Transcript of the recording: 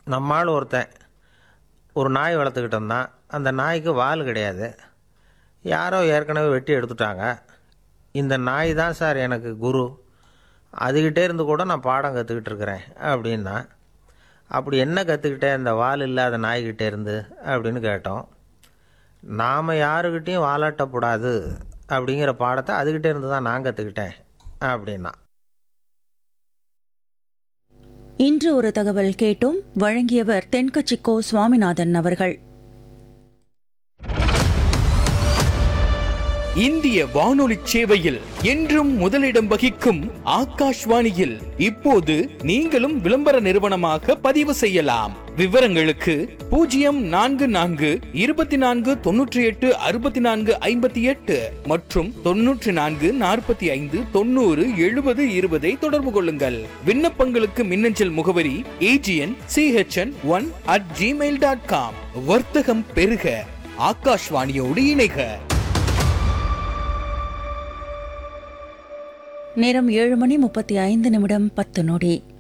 நம்மால் ஒருத்தன் ஒரு நாய் வளர்த்துக்கிட்டு இருந்தான் அந்த நாய்க்கு வால் கிடையாது யாரோ ஏற்கனவே வெட்டி எடுத்துட்டாங்க இந்த நாய் தான் சார் எனக்கு குரு அதுகிட்டே இருந்து கூட நான் பாடம் கற்றுக்கிட்டு இருக்கிறேன் அப்படின்னா அப்படி என்ன கற்றுக்கிட்டேன் இந்த வால் இல்லாத நாய்கிட்டே இருந்து அப்படின்னு கேட்டோம் நாம் யாருக்கிட்டேயும் வாலாட்டக்கூடாது அப்படிங்கிற பாடத்தை அதுகிட்டே இருந்து தான் நான் கற்றுக்கிட்டேன் அப்படின்னா இன்று ஒரு தகவல் கேட்டோம் வழங்கியவர் தென்கட்சிக்கோ சுவாமிநாதன் அவர்கள் இந்திய வானொலி சேவையில் என்றும் முதலிடம் வகிக்கும் ஆகாஷ்வாணியில் இப்போது நீங்களும் விளம்பர நிறுவனமாக பதிவு செய்யலாம் விவரங்களுக்கு பூஜ்ஜியம் நான்கு நான்கு இருபத்தி நான்கு தொன்னூற்றி எட்டு அறுபத்தி நான்கு ஐம்பத்தி எட்டு மற்றும் தொன்னூற்றி நான்கு நாற்பத்தி ஐந்து தொண்ணூறு எழுபது இருபதை தொடர்பு கொள்ளுங்கள் விண்ணப்பங்களுக்கு மின்னஞ்சல் முகவரி AGN CHN one at gmail dot com வர்த்தகம் பெருக ஆகாஷ்வாணியோடு இணைக நேரம் ஏழு மணி முப்பத்தி ஐந்து நிமிடம் பத்து நொடி